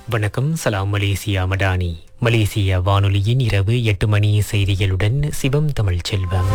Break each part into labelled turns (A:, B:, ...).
A: வணக்கம் சலாம் மலேசியா மடானி மலேசிய வானொலியின் இரவு எட்டு மணி செய்திகளுடன் சிவம் தமிழ் செல்வம்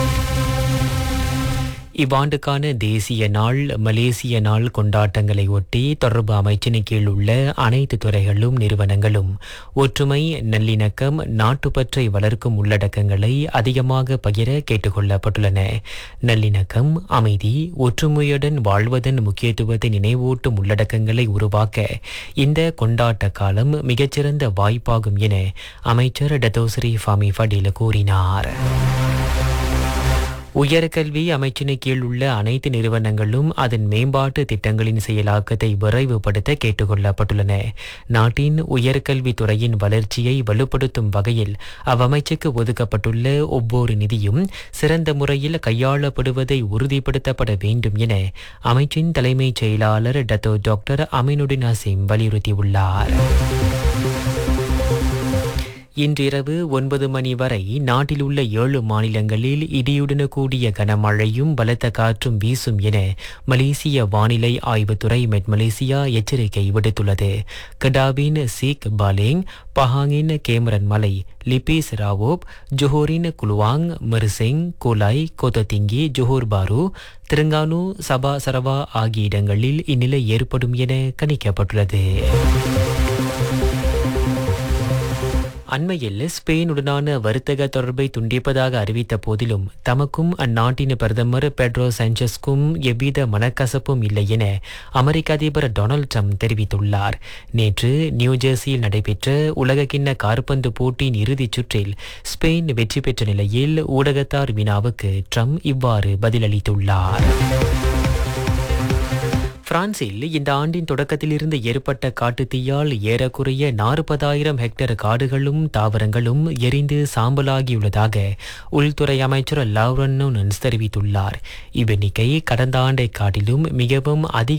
A: இவ்வாண்டுக்கான தேசிய நாள் மலேசிய நாள் கொண்டாட்டங்களை ஒட்டி தொடர்பு அமைச்சின் கீழ் உள்ள அனைத்து துறைகளும் நிறுவனங்களும் ஒற்றுமை நல்லிணக்கம் நாட்டுப்பற்றை வளர்க்கும் உள்ளடக்கங்களை அதிகமாக பகிர கேட்டுக்கொள்ளப்பட்டுள்ளன நல்லிணக்கம் அமைதி ஒற்றுமையுடன் வாழ்வதன் முக்கியத்துவத்தை நினைவூட்டும் உள்ளடக்கங்களை உருவாக்க இந்த கொண்டாட்ட காலம் மிகச்சிறந்த வாய்ப்பாகும் என அமைச்சர் டத்தோஸ்ரீ ஃபாமி ஃபடில் கூறினார் உயர்கல்வி அமைச்சின் கீழ் உள்ள அனைத்து நிறுவனங்களும் அதன் மேம்பாட்டு திட்டங்களின் செயலாக்கத்தை விரைவுபடுத்த கேட்டுக்கொள்ளப்பட்டுள்ளன நாட்டின் உயர்கல்வி துறையின் வளர்ச்சியை வலுப்படுத்தும் வகையில் அவ்வமைச்சுக்கு ஒதுக்கப்பட்டுள்ள ஒவ்வொரு நிதியும் சிறந்த முறையில் கையாளப்படுவதை உறுதிப்படுத்தப்பட வேண்டும் என அமைச்சின் தலைமைச் செயலாளர் டத்தோ டாக்டர் அமினுடின் அசிம் வலியுறுத்தியுள்ளார் இன்றிரவு ஒன்பது மணி வரை நாட்டில் உள்ள ஏழு மாநிலங்களில் இடியுடன் கூடிய கனமழையும் பலத்த காற்றும் வீசும் என மலேசிய வானிலை ஆய்வுத்துறை மெட் மலேசியா எச்சரிக்கை விடுத்துள்ளது கடாவின் சீக் பாலேங் பஹாங்கின் கேமரன் மலை லிபிஸ் ராவோப் ஜோஹோரின் Kluang Mersing Kulai Kota Tinggi Johor Bahru Terengganu Sabah Sarawak ஆகிய இடங்களில் இந்நிலை ஏற்படும் என கணிக்கப்பட்டுள்ளது அண்மையில் ஸ்பெயினுடனான வர்த்தக தொடர்பை துண்டிப்பதாக அறிவித்த போதிலும் தமக்கும் அந்நாட்டின் பிரதமர் பெட்ரோ சாnchez-க்கும் எவ்வித மனக்கசப்பும் இல்லை என அமெரிக்க அதிபர் டொனால்ட் ட்ரம்ப் தெரிவித்துள்ளார் நேற்று நியூஜெர்சியில் நடைபெற்ற உலகக்கிண்ண காற்பந்து போட்டியின் இறுதிச் சுற்றில் ஸ்பெயின் வெற்றி பெற்ற நிலையில் ஊடகத்தார் வினாவுக்கு ட்ரம்ப் இவ்வாறு பதிலளித்துள்ளார் பிரான்சில் இந்த ஆண்டின் தொடக்கத்திலிருந்து ஏற்பட்ட காட்டுத்தீயால் ஏறக்குறைய நாற்பதாயிரம் ஹெக்டேர் காடுகளும் தாவரங்களும் எரிந்து சாம்பலாகியுள்ளதாக உள்துறை அமைச்சர் லாவ்ரன் நுனன்ஸ் தெரிவித்துள்ளார் இவ்வெண்ணிக்கை கடந்த ஆண்டை காட்டிலும் மிகவும் அதிக